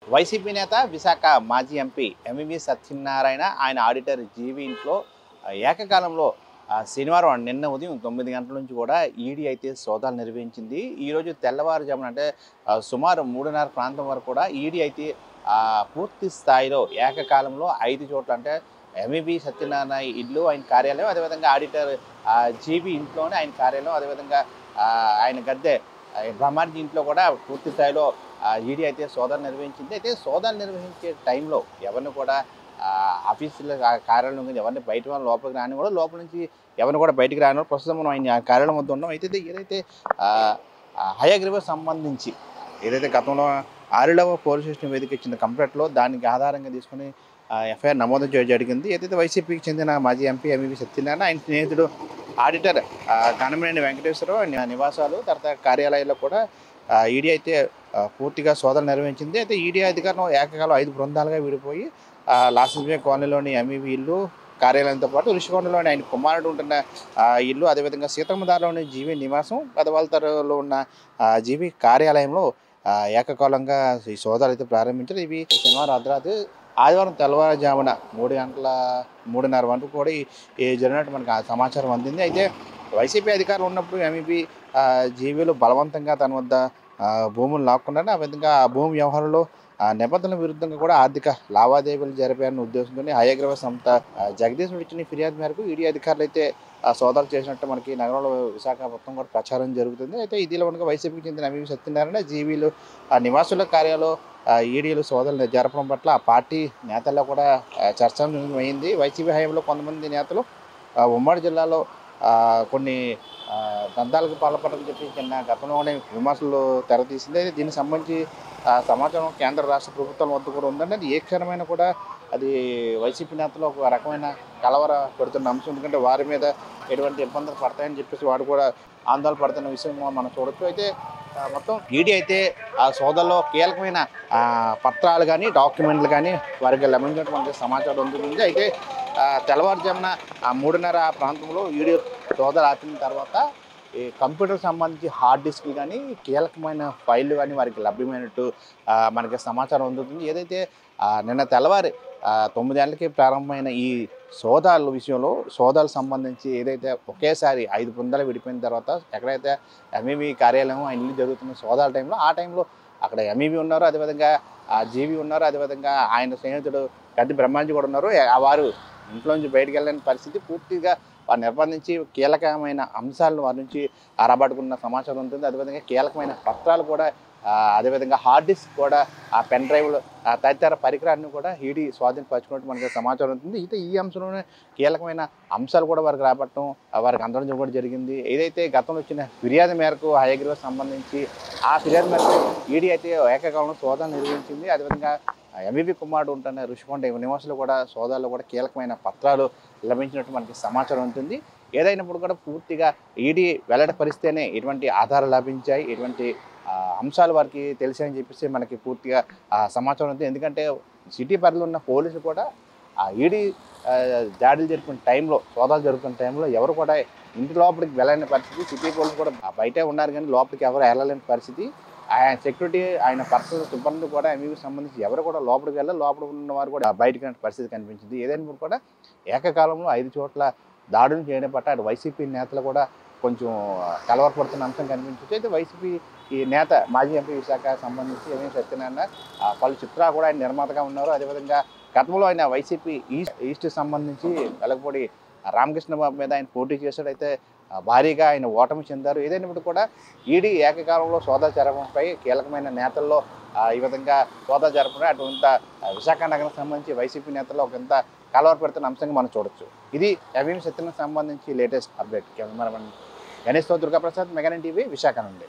YCP నేత విశాఖ మాజీ MP MVV Satyanarayana ఆయన ఆడిటర్ జీవి ఇంట్లో ఆ, ఏకకాలంలో ఆ, శనివారం నిన్న ఉదయం తొమ్మిది గంటల నుంచి కూడా ఈడీ అయితే సోదాలు నిర్వహించింది ఈరోజు తెల్లవారుజామున అంటే ఆ, సుమారు మూడున్నర ప్రాంతం వరకు కూడా ఈడీ అయితే ఆ, పూర్తి స్థాయిలో ఏకకాలంలో ఐదు చోట్ల అంటే ఎంఈబి సత్యనారాయణ ఇల్లు ఆయన కార్యాలయం అదేవిధంగా ఆడిటర్ జీబీ ఇంట్లోనే ఆయన కార్యాలయం అదేవిధంగా ఆ, ఆయన గద్దె ఆ, బ్రహ్మాజీ ఇంట్లో కూడా పూర్తి స్థాయిలో ఈడీ అయితే సోదాలు నిర్వహించింది అయితే సోదాలు నిర్వహించే టైంలో ఎవరిని కూడా ఆ, ఆఫీసులో ఆ కార్యాలయం నుంచి ఎవరిని బయట వాళ్ళ లోపలికి రాని కూడా లోపల నుంచి ఎవరిని కూడా బయటికి రాని కూడా ప్రస్తుతం మనం ఆయన కార్యాలయం వద్ద ఉన్నాం అయితే ఏదైతే ఆ, ఆ, హయగ్రీవ సంబంధించి ఏదైతే గతంలో ఆరిడవ పోలీస్ స్టేషన్ వేదిక ఇచ్చిన కంప్లైంట్లో దానికి ఆధారంగా తీసుకుని ఎఫ్ఐఆర్ నమోదు చేయడం జరిగింది ఏదైతే వైసీపీకి చెందిన మాజీ ఎంపీ ఎంఈవి సత్యనారాయణ ఆయన స్నేహితుడు ఆడిటర్ కనమనేని వెంకటేశ్వరరావు ఆయన నివాసాలు తర్వాత కార్యాలయాల్లో కూడా ఈడీ అయితే ఆ, పూర్తిగా సోదరు నిర్వహించింది అయితే ఈడీ అధికారులు ఏకకాలం ఐదు బృందాలుగా విడిపోయి లాసెన్స్వే కాలనీలోని ఎంఈవి ఇల్లు కార్యాలయంతో పాటు ఋషికొండలోని ఆయన కుమారుడు ఉంటున్న ఆ, ఇల్లు అదేవిధంగా సీతమ్మదారిలోని జీవి నివాసం పెదవాల్తరలో ఉన్న ఆ, జీవి కార్యాలయంలో ఆ, ఏకకాలంగా ఈ సోదాలు అయితే ప్రారంభించారు ఇవి శనివారం అర్ధరాత్రి ఆదివారం తెల్లవారుజామున మూడు గంటల మూడున్నర వరకు కూడా ఈ- ఈ జరిగినట్టు మనకు ఆ సమాచారం అందింది అయితే వైసీపీ అధికారులు ఉన్నప్పుడు ఎంఈపీ జీవీలు బలవంతంగా తన వద్ద ఆ, భూములు లాక్కున్నారు ఆ విధంగా ఆ భూమి వ్యవహారంలో ఆ నిబంధనల విరుద్ధంగా కూడా ఆర్థిక లావాదేవీలు జరిపారన్న ఉద్దేశంతో హయగ్రవ సంస్థ ఆ, జగదీష్ ఇచ్చిన ఫిర్యాదు మేరకు ఈడీ అధికారులు అయితే ఆ సోదాలు చేసినట్టు మనకి నగరంలో విశాఖ మొత్తం కూడా ప్రచారం జరుగుతుంది అయితే ఇదిలో ఉండగా వైసీపీకి చెందిన ఎంఈవి సత్యనారాయణ జీవీలు ఆ నివాసుల కార్యాలయంలో ఆ, ఈడీలు సోదాలు జరపడం పట్ల ఆ పార్టీ నేతల్లో కూడా ఆ, చర్చాంశమైంది వైసీపీ హయాంలో కొంతమంది నేతలు ఆ, ఉమ్మడి జిల్లాలో ఆ, కొన్ని ఆ, దందాలకు పాల్పడని చెప్పి చిన్న గతంలోనే విమర్శలు తెరతీసింది అయితే దీనికి సంబంధించి ఆ, సమాచారం కేంద్ర రాష్ట్ర ప్రభుత్వం వద్ద కూడా ఉందండి అది ఏ క్షణమైనా కూడా అది వైసీపీ నేతలు ఒక రకమైన కలవర పెడుతున్న అంశం ఎందుకంటే వారి మీద ఎటువంటి ఇబ్బందులు పడతాయని చెప్పేసి వాడు కూడా ఆందోళన పడుతున్న విషయం మనం చూడొచ్చు అయితే ఆ, మొత్తం ఈడీ అయితే ఆ సోదాల్లో కీలకమైన ఆ, పత్రాలు కానీ డాక్యుమెంట్లు కానీ వారికి లభించినటువంటి సమాచారం అందుతుంది అయితే ఆ, తెల్లవారుజామున ఆ మూడున్నర ఆ ప్రాంతంలో ఈడీ సోదాలు ఆపిన తర్వాత ఈ కంప్యూటర్ సంబంధించి హార్డ్ డిస్క్లు కానీ కీలకమైన ఫైళ్ళు కానీ వారికి లభ్యమైనట్టు ఆ, మనకి సమాచారం అందుతుంది ఏదైతే ఆ, నిన్న తెల్లవారి ఆ, తొమ్మిదేళ్లకి ప్రారంభమైన ఈ సోదాల విషయంలో సోదాలకు సంబంధించి ఏదైతే ఒకేసారి ఐదు బృందాలు విడిపోయిన తర్వాత ఎక్కడైతే ఎంఈబీ కార్యాలయం ఆ ఇల్లు జరుగుతున్న సోదాల టైంలో ఆ టైంలో అక్కడ ఎంఈబీ ఉన్నారు అదేవిధంగా ఆ జీవి ఉన్నారు అదేవిధంగా ఆయన స్నేహితుడు గడ్డి బ్రహ్మాంజీ కూడా ఉన్నారు ఆ వారు ఇంట్లో నుంచి బయటికి వెళ్ళని పరిస్థితి పూర్తిగా వారు నిర్బంధించి కీలకమైన అంశాలను వారి నుంచి ఆరాబట్టుకున్న సమాచారం ఉంటుంది అదేవిధంగా కీలకమైన పత్రాలు కూడా ఆ, అదేవిధంగా హార్డ్ డిస్క్ కూడా ఆ పెన్ డ్రైవ్లు ఆ తదితర పరికరాన్ని కూడా ఈడీ స్వాధీనపరచుకున్నట్టు మనకి సమాచారం ఉంటుంది అయితే ఈ అంశంలోనే కీలకమైన అంశాలు కూడా వారికి రాబట్టడం ఆ, వారికి అందడం కూడా జరిగింది ఏదైతే గతంలో వచ్చిన ఫిర్యాదు మేరకు హయగ్రీవ సంబంధించి ఆ ఫిర్యాదు మేరకు ఈడీ అయితే ఏకకాలంలో సోదాలు నిర్వహించింది అదేవిధంగా ఎంబీబీ కుమారుడు ఉంటున్న ఋషికొండ నివాసులు కూడా సోదాల్లో కూడా కీలకమైన పత్రాలు లభించినట్టు మనకి సమాచారం ఉంటుంది ఏదైనప్పుడు కూడా పూర్తిగా ఈడీ వెల్లడిపరిస్తేనే ఎటువంటి ఆధారాలు లభించాయి ఎటువంటి ఆ, అంశాలు వారికి తెలిసాయని చెప్పేసి మనకి పూర్తిగా ఆ సమాచారం ఉంది ఎందుకంటే సిటీ పరిధిలో ఉన్న పోలీసులు కూడా ఆ ఈడీ ఆ, దాడులు జరుపుకునే టైంలో సోదాలు జరుగుతున్న టైంలో ఎవరు కూడా ఇంటి లోపలికి వెళ్ళని పరిస్థితి సిటీ పోలీసులు కూడా బయటే ఉన్నారు కానీ లోపలికి ఎవరు వెళ్ళలేని పరిస్థితి ఆయన సెక్యూరిటీ ఆయన పర్సనల్ సిబ్బంది కూడా ఎంఈకి సంబంధించి ఎవరు కూడా లోపలికి వెళ్ళాలి లోపల ఉన్న వారు కూడా బయటకు వెళ్ళిన పరిస్థితి కనిపించింది ఏదైనా కూడా ఏకకాలంలో ఐదు చోట్ల దాడులు చేయడం పట్ల అటు వైసీపీ నేతలు కూడా కొంచెం కలవరపడుతున్న అంశం కనిపించవచ్చు అయితే వైసీపీ ఈ నేత మాజీ ఎంపీ విశాఖ సంబంధించి ఎంఏ సత్యనారాయణ ఆ, పలు చిత్రాలు కూడా ఆయన నిర్మాతగా ఉన్నారు అదేవిధంగా గతంలో ఆయన వైసీపీ ఈస్ట్ ఈస్ట్ సంబంధించి వెలగపూడి రామకృష్ణ బాబు మీద ఆయన పోటీ చేశాడు అయితే ఆ, భారీగా ఆయన ఓటమి చెందారు ఏదైనప్పుడు కూడా ఈడీ ఏకకాలంలో సోదా జరపడంపై కీలకమైన నేతల్లో ఆ, ఈ విధంగా సోదా జరపడం అటువంటి ఆ, విశాఖ నగరం సంబంధించి వైసీపీ నేతల్లో ఒకంత కలవర పెడుతున్న అంశంగా మనం చూడొచ్చు ఇది ఎంఎం సత్యనారాయణ సంబంధించి లేటెస్ట్ అప్డేట్ కెమెరామెన్ గణేష్తో దుర్గాప్రసాద్ మెగాన్ టీవీ విశాఖ నుండి